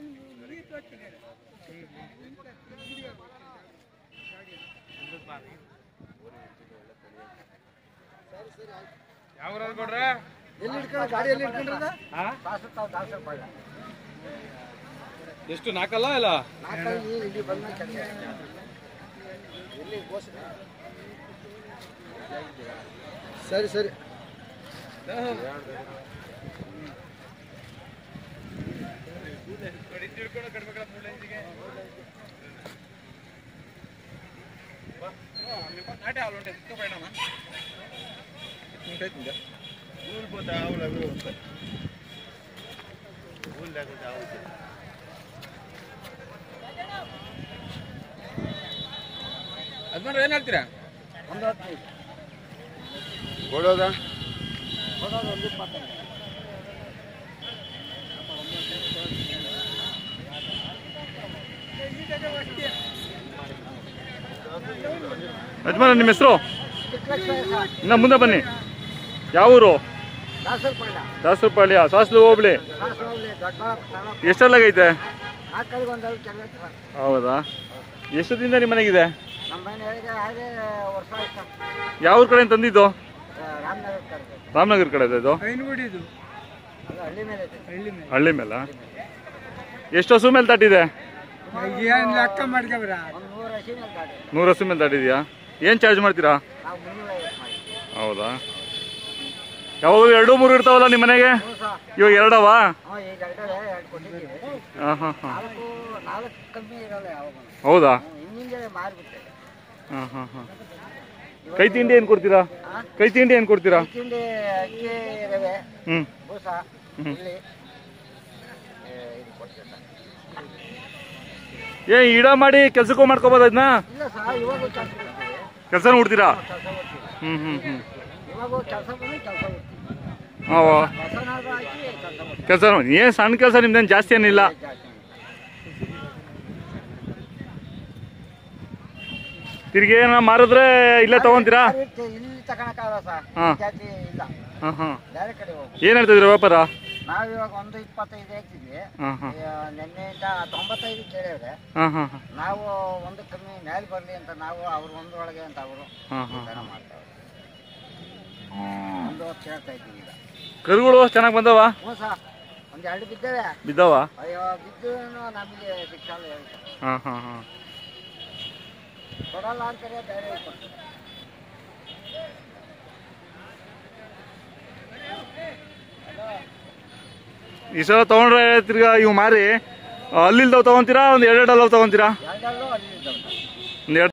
ಯಾವ ಕೊಡ್ರೆ ಎಲ್ಲಿ ಇಟ್ಕೊಂಡು ಗಾಡಿ ಎಲ್ಲಿ ಇಟ್ಕೊಂಡ್ರದ ಹಾ ದಾಸರ್ ತಾವು ದಾಸರ್ ಪಳ್ಳ ಎಷ್ಟು ನಾಲ್ಕಲ್ಲ ಇಲ್ಲ ನಾಲ್ಕಲ್ಲಿ ಇಲ್ಲಿ ಬಂದ ಕೆಲಸ ಎಲ್ಲಿ ಗೋಸ್ಕರ ಸರಿ ಸರಿ ಅದ್ಮಾಡ್ರೆ ಏನ್ ಹೇಳ್ತೀರಾ ಒಂದು ಹದಿನೈದು ಕೊಡೋದ ಕೊಡೋದು ಒಂದು ಇಪ್ಪತ್ತೈದು ಯಜಮಾನ ನಿಮ್ಮ ಹೆಸರು ಚಿಕ್ಕ ಲಕ್ಷ ಸರ್ ಇನ್ನ ಮುಂದೆ ಬನ್ನಿ ಯಾವ ಊರು ದಾಸರ್ ಪಳ್ಳ ದಾಸರಪಾಳ್ಯ ಸಾಸ್ಲು ಹೋಬಳಿ ದಾಸರ್ ಹೋಗ್ಲಿ ದೊಡ್ಡಬಳ್ಳಾಪುರ ತಾಲೂಕು ಎಷ್ಟೆಲ್ಲಾಗೈತೆ ನಾಲ್ಕೈದು ಒಂದು ಕೆಲಸ ಸರ್ ಹೌದಾ ಎಷ್ಟು ದಿನದ ನಿಮ್ಮ ಮನೆಗಿದೆ ನಮ್ಮ ಮನೆಯೊಳಗೆ ಹಾಗೆ ವರ್ಷ ಆಯ್ತು ಯಾವ ಊರ್ ಕಡೆ ತಂದಿದ್ದು ರಾಮನಗರ ಕರೆದು ರಾಮನಗರ ಕಡೆ ಇದೆ ಇದು ಐನಗುಡಿದು ಅದು ಹಳ್ಳಿ ಮೇಲೆ ಇದೆ ಹಳ್ಳಿ ಮೇಲೆ ಹಳ್ಳಿ ಮೇಲೆ ಎಷ್ಟು ಹಸು ಮೇಲೆ ತಟ್ಟಿದೆ ಏನು ಲೆಕ್ಕ ಮಾಡ್ಕೊಬ್ರ ಒಂದು ನೂರು ಹಸಿ ಮೇಲೆ ಗಾಡಿ ನೂರು ಹಸು ಮೇಲೆ ತಟ್ಟಿದ್ಯಾ ಏನು ಚಾರ್ಜ್ ಮಾಡ್ತೀರಾ ನಾವು ಮುನ್ನೂರೈವತ್ತು ಮಾಡಿ ಹೌದಾ ಯಾವಾಗ ಎರಡು ಮೂರು ಇರ್ತಾವಲ್ಲ ನಿಮ್ಮ ಮನೆಗೆ ಹ್ಞೂ ಸರ್ ಇವಾಗ ಎರಡವಾ ಹ್ಞೂ ಈಗ ಎರಡು ಎರಡು ಕೊಟ್ಟಿದ್ದೀವಿ ಹಾಂ ಹಾಂ ಹಾಂ ನಾಲ್ಕು ನಾಲ್ಕು ಕಮ್ಮಿ ಇರಲ್ಲ ಯಾವಾಗ ಹೌದಾ ಹಿಂಗೆ ಮಾರ್ಬಿಟ್ಟೆ ಹಾಂ ಹಾಂ ಹಾಂ ಕೈ ತಿಂಡಿ ಏನು ಕೊಡ್ತೀರಾ ಹಾಂ ಕೈ ತಿಂಡಿ ಏನು ಕೊಡ್ತೀರಾ ತಿಂಡಿ ಅಕ್ಕಿ ರವೆ ಹ್ಞೂ ಬೂಸ ಇಲ್ಲಿ ಇದು ಕೊಡ್ತೀವಿ ಸರ್ ಏ ಇಡ ಮಾಡಿ ಕೆಲ್ಸಕ್ಕೂ ಮಾಡ್ಕೋಬೋದು ಅದನ್ನ ಇಲ್ಲ ಸರ್ ಇವಾಗ ಕೆಲಸ ಕೊಡ್ತೀವಿ ಕೆಲಸನೂ ಹುಡ್ತೀರಾ ಕೆಲಸ ಕೊಡ್ತೀವಿ ಹ್ಞೂ ಹ್ಞೂ ಹ್ಞೂ ಇವಾಗ ಕೆಲಸ ಬಂದು ಕೆಲಸ ಕೊಡ್ತೀವಿ ಹಾಂ ಹೊಸನಾದ್ರು ಹಾಕಿ ಕೆಲಸ ಕೊಡ್ತೀವಿ ಕೆಲಸ ಏನು ಸಣ್ಣ ಕೆಲಸ ನಿಮ್ದೇನು ಜಾಸ್ತಿ ಏನಿಲ್ಲ ಜಾಸ್ತಿ ತಿರ್ಗಿ ಏನೋ ಮಾರಿದ್ರೆ ಇಲ್ಲೇ ತಗೊಂತೀರಾ ಇರುತ್ತೆ, ಇಲ್ಲಿ ತಗೊಳಕ್ಕಾಗಲ್ಲ ಸರ್ ಹಾ. ಜಾತಿ ಇಲ್ಲ ಹಾಂ ಹಾಂ ಬೇರೆ ಕಡೆ ಹೋಗು ಏನು ಹೇಳ್ತಿದ್ದೀರಾ ವ್ಯಾಪಾರ ನಾವು ಇವಾಗ ಒಂದು ಇಪ್ಪತ್ತೈದು ಹೇಳ್ತಿದ್ವಿ ಹಾಂ ಹಾಂ ಈಗ ನಿನ್ನೆಯಿಂದ ತೊಂಬತ್ತೈದು ಕೇಳಿದ್ರೆ ಹಾಂ ಹಾಂ ಹಾಂ ನಾವು ಒಂದು ಕಮ್ಮಿ ಮೇಲೆ ಬರಲಿ ಅಂತ ನಾವು ಅವ್ರು ಒಂದರೊಳಗೆ ಅಂತ ಅವರು ಹಾಂ ಹಾಂ ದರ ಮಾಡ್ತಾರೆ ಒಂದು ಹೊತ್ತು ಹೇಳ್ತಾ ಇದ್ದೀವಿ ಈಗ ಕರುಗಳು ಚೆನ್ನಾಗಿ ಬಂದವ ಹ್ಞೂ ಸರ್ ಒಂದು ಎರಡು ಬಿದ್ದೇವೆ ಬಿದ್ದವ ಅಯ್ಯೋ ಬಿದ್ದು ನಮಗೆ ಸಿಕ್ಕಲ್ಲ ಹೇಳ್ತಾರೆ ಹಾಂ ಹಾಂ ಹಾಂ ಕೊಡಲ್ಲ ಅಂತಾರೆ ಬೇರೆ ಕೊಡ್ತಾರೆ ಈ ಸಲ ತೊಗೊಂಡ್ರೆ ತಿರ್ಗಾ ಇವು ಮಾರಿ ಅಲ್ಲಿಲ್ದವ್ ತಗೊಂತೀರಾ ಒಂದು ಎರಡೆರಡು ಅಲ್ಲವ್ ತಗೊಂತೀರಾ ಎರಡಲ್ಲೂ ಅಲ್ಲಿ ಇದ್ದಾವೆ ಒಂದು ಎರಡು